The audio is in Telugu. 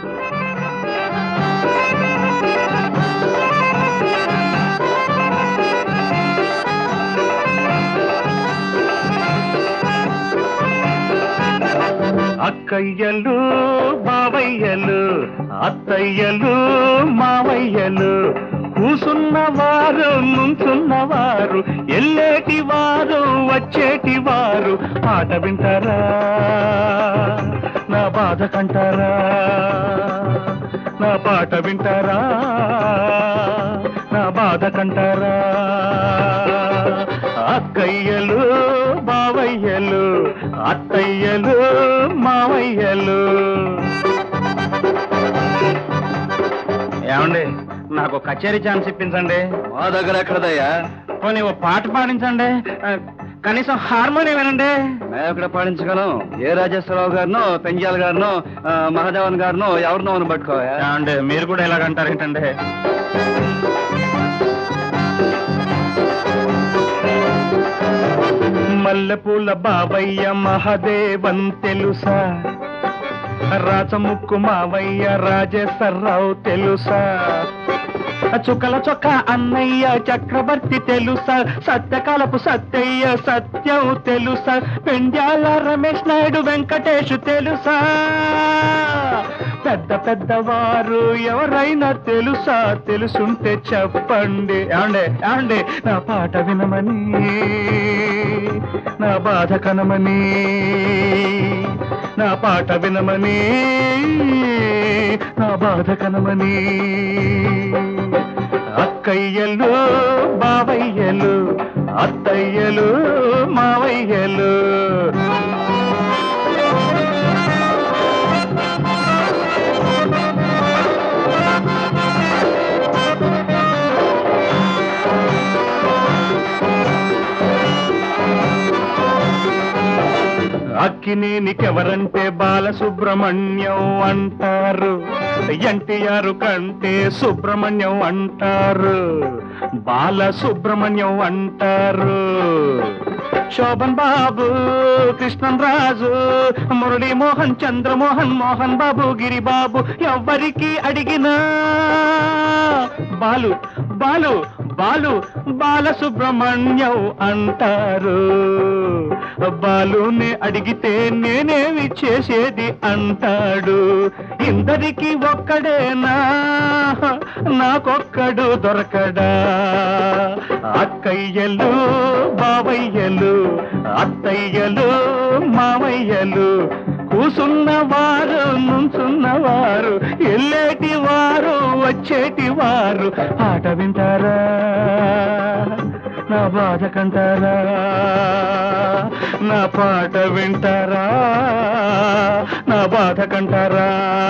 అక్కయ్యలు బావయ్యలు అత్తయ్యలు మావయ్యలు కూసున్నవారు నుంచున్నవారు ఎల్లేటి వారు వచ్చేటి వారు పాట వింటారా నా బాధ కంటారా నా పాట వింటారా నా బాధ కంటారా అక్కయ్యలు బావయ్యలు అత్తయ్యలు మావయ్యలు ఏమండి నాకు కచేరీ ఛాన్స్ ఇప్పించండి మా దగ్గర ఎక్కడదయ్యా పోనీ ఓ పాట పాడించండి ఆ, కనీసం హార్మోనియం వినండి మేము ఎక్కడ పాడించగలం ఏ రాజేశ్వరరావు గారినో పెంజాల్ గారినో ఆ, మహాదేవన్ గారినో ఎవరినో అని పట్టుకోవా ఏమండి మీరు కూడా ఇలాగంటారు ఏంటండి మల్లెపూల బావయ్య మహాదేవన్ తెలుసా రాచముక్కు మావయ్య రాజేశ్వరరావు తెలుసా చుక్కల చొక్క అన్నయ్య చక్రవర్తి తెలుసా సత్యకాలపు సత్యయ్య సత్యం తెలుసా పెండ్యాల రమేష్ నాయుడు వెంకటేష్ తెలుసా పెద్ద పెద్దవారు ఎవరైనా తెలుసా తెలుసుంటే చెప్పండి ఏమండి ఏమండి నా పాట వినమని నా బాధ కనమని నా పాట వినమని నా బాధ కనమని అక్కయ్యలు బావయ్యలు అత్తయ్యలు మావయ్యలు అక్కినేనికెవరంటే బాలసుబ్రహ్మణ్యం అంటారు ఎన్టీఆర్ కంటే సుబ్రహ్మణ్యం అంటారు బాలసుబ్రహ్మణ్యం అంటారు శోభన్ బాబు కృష్ణన్ రాజు మురళీ మోహన్ చంద్రమోహన్ మోహన్ బాబు గిరిబాబు ఎవ్వరికి అడిగినా బాలు బాలు బాలు బాలసుబ్రహ్మణ్యం అంటారు బాలుని అడిగితే నేనేమి చేసేది అంటాడు ఇందరికి ఒక్కడేనా నాకొక్కడు దొరకడా అక్కయ్యలు బావయ్యలు అత్తయ్యలు మావయ్యలు కూసున్నవారు నుంచున్నవారు ఎల్లేటి వారు వచ్చేటి వారు ఆట వింటారా నా బాధ కంటారా నా పాట వింటారా నా బాధ కంటారా